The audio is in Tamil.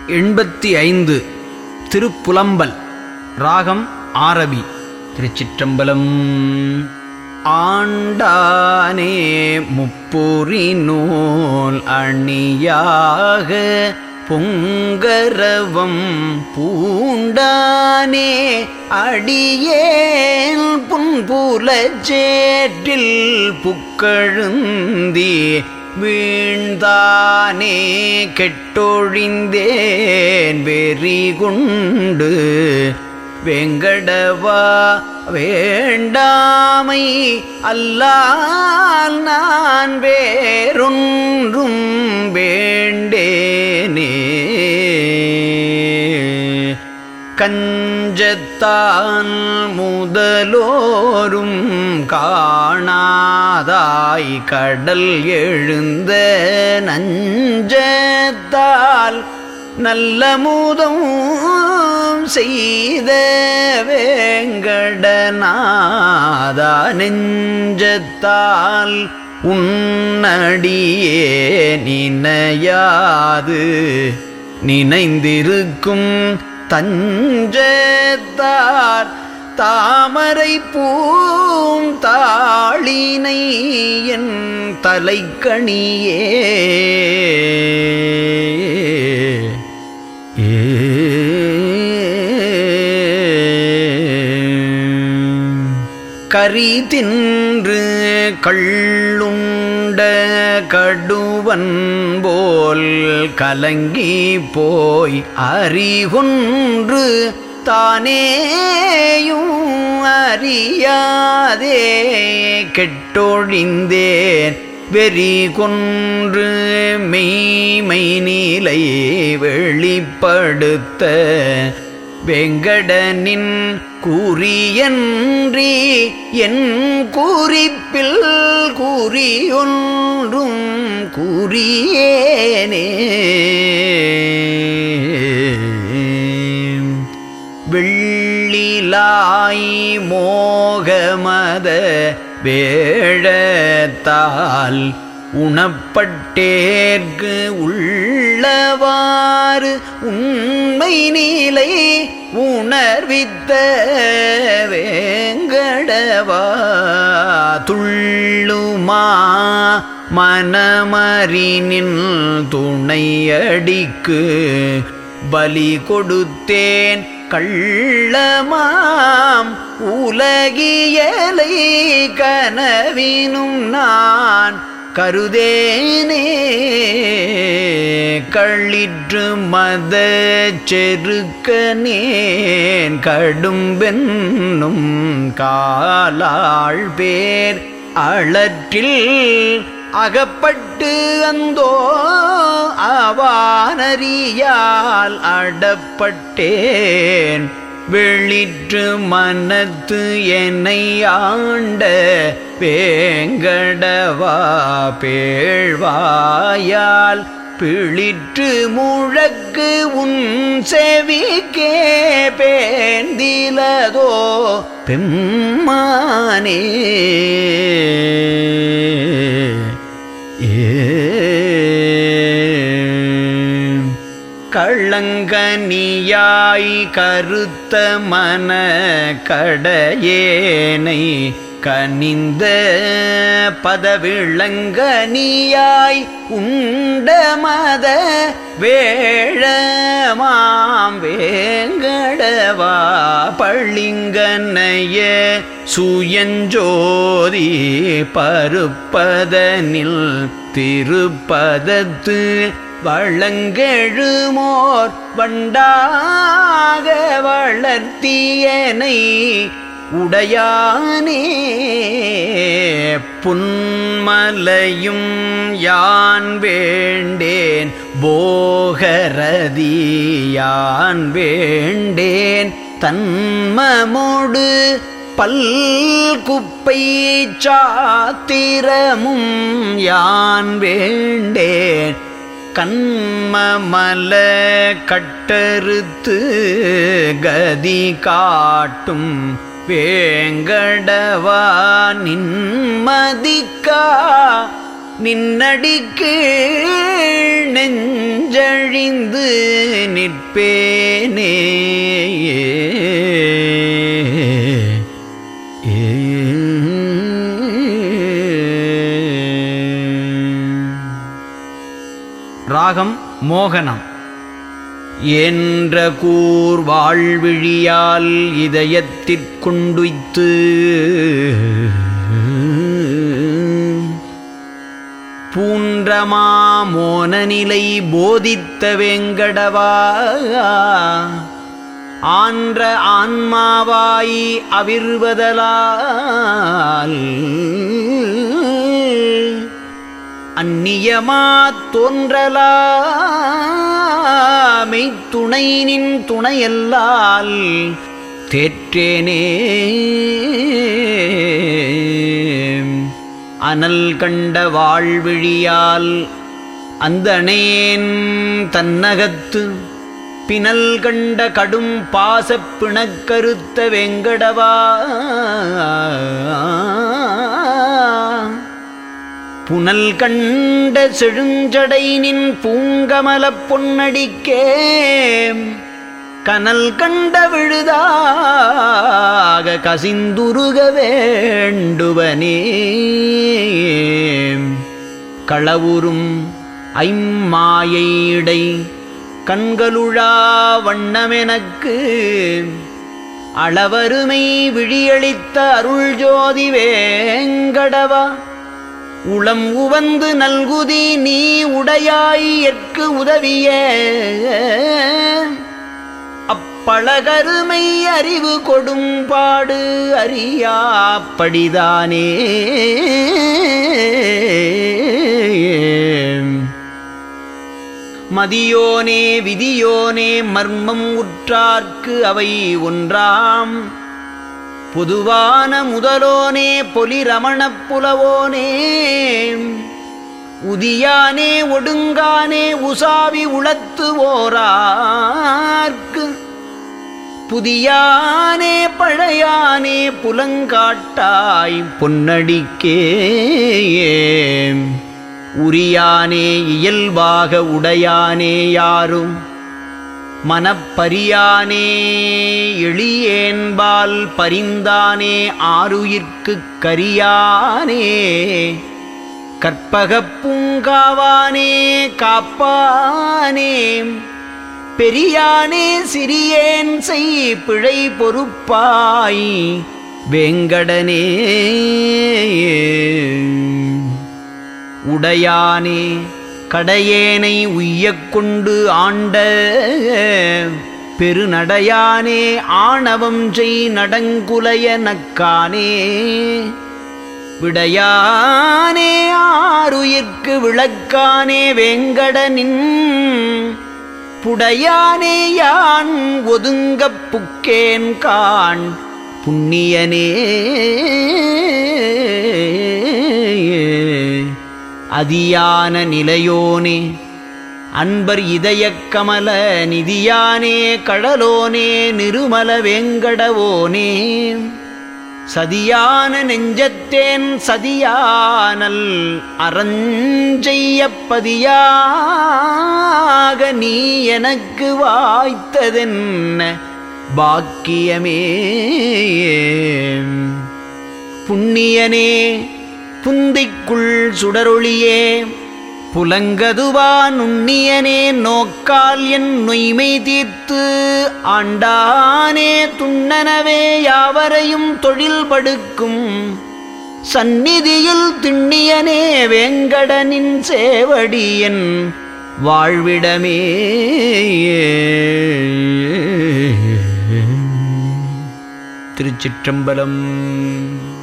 எண்பத்தி ஐந்து திருப்புலம்பல் ராகம் ஆரபி திருச்சிற்றம்பலம் ஆண்டானே முப்புரி நூல் அணியாக பொங்கரவம் பூண்டானே அடியேன் புன்புலச்சேற்றில் புக்கழுந்தி வீழ்ந்தானே கெட்டொழிந்தேன் வெறி கொண்டு வெங்கடவா வேண்டாமை அல்லால் நான் வேறொன்றும் வேண்டேனே கஞ்சத்தான் முதலோரும் காணாதாய் கடல் எழுந்த நஞ்சத்தால் நல்ல மூதம் செய்த வேங்கடநாதா நெஞ்சத்தால் உன்னடியே நினையாது நினைந்திருக்கும் தஞ்சத்தார் தாமரை பூம் தாளினை என் தலைக்கணியே ஏ கரி தின்று கள்ளுண்ட கடுவன் போல் கலங்கி போய் அறிகுன்று தானேயும் அறியாதே கெட்டொழிந்தேன் வெறி கொன்று மெய்மை நீலை வெளிப்படுத்த வெங்கடனின் கூறியன்றி என் குறிப்பில் கூறியொன்றும் கூறியேனே வெள்ளிலாய் மோகமத வேழத்தால் உணப்பட்டேற்கு உள்ளவாறு உண்மை நீலை உணர்வித்த வேங்கடவா துள்ளுமா மனமறினின் துணையடிக்கு பலி கொடுத்தேன் கள்ளமாம் உலகியலை கனவினும் நான் கருதேனே கள்ளிற்று மத செருக்கனேன் கடும்பென்னும் காலாள் பேர் அளற்றில் அகப்பட்டு அந்தோ அவானறியால் அடப்பட்டேன் வெளிற்று மனத்து என்னை ஆண்ட வேங்கடவா பேழ்வாயால் பிழிற்று முழக்கு உன் செவிக்கே பேந்திலதோ பெம்மானே கள்ளங்கனியாய் கருத்த மன கடையேனை கனிந்த பதவிளங்கனியாய் உண்ட மத வேழமாம் வேங்கடவா பள்ளிங்கனைய சுயஞ்சோதி பருப்பதனில் திருப்பதத்து வழங்கெழுமோர் வண்டாக வளர்த்தியனை உடையானே புன்மலையும் யான் வேண்டேன் போகரதி யான் வேண்டேன் தன்மமோடு பல் குப்பை சாத்திரமும் யான் வேண்டேன் கண்மமல கட்டறுத்து கதி காட்டும் வேங்கடவா நின்மதிக்கா நின்னடிக்கு நெஞ்சழிந்து நிற்பேனே ராகம் மோகனம் என்ற கூர் வாழ்விழியால் இதயத்திற்குண்டுய்த்து பூன்றமா மோனநிலை போதித்த வெங்கடவா ஆன்ற ஆன்மாவாய் அவிர்வதலால் அந்நியமா தோன்றலாமை துணை நின் துணையல்லால் தேற்றேனே அனல் கண்ட வாழ்விழியால் அந்தணேன் தன்னகத்து பினல் கண்ட கடும் பாசப் பிணக்கருத்த வெங்கடவா புனல் கண்ட செழுஞ்சடை நின் பூங்கமலப் பொன்னடிக்கே கனல் கண்ட விழுதாக கசிந்துருக வேண்டுவனே களவுறும் ஐம்மாயைடை கண்களுழா வண்ணமெனக்கு அளவருமை விழியளித்த அருள் ஜோதி வேங்கடவா உளம் உவந்து நல்குதி நீ உடையாய் எற்கு உதவிய அப்பழகருமை அறிவு கொடும்பாடு அறியாப்படிதானே மதியோனே விதியோனே மர்மம் உற்றார்க்கு அவை ஒன்றாம் பொதுவான முதலோனே பொலிரமணப் புலவோனே உதியானே ஒடுங்கானே உசாவி உளத்து ஓரார்க்கு புதியானே பழையானே புலங்காட்டாய் பொன்னடிக்கே உரியானே இயல்பாக உடையானே யாரும் மனப்பரியானே எளியேன்பால் பரிந்தானே ஆருயிர்க்குக் கரியானே கற்பகப் பூங்காவானே காப்பானே பெரியானே சிறியேன் செய் பிழை பொறுப்பாய் வேங்கடனே உடையானே கடையேனை உய்யக் கொண்டு ஆண்ட பெருநடையானே ஆணவம் செய் நடங்குலைய நக்கானே விடையானே ஆருயிர்க்கு விளக்கானே வேங்கடனின் புடையானே யான் ஒதுங்கப் புக்கேன் காண் புண்ணியனே அதியான நிலையோனே அன்பர் இதயக் கமல நிதியானே கடலோனே நிருமல வேங்கடவோனே சதியான நெஞ்சத்தேன் சதியானல் அறஞ்செய்யப்பதியாக நீ எனக்கு வாய்த்ததென்ன பாக்கியமே புண்ணியனே புந்திக்குள் சுடரொளியே புலங்கதுவா நுண்ணியனே நோக்கால் என் நொய்மை தீர்த்து ஆண்டானே துண்ணனவே யாவரையும் தொழில் படுக்கும் சந்நிதியில் திண்ணியனே வேங்கடனின் சேவடியன் வாழ்விடமே திருச்சிற்றம்பலம்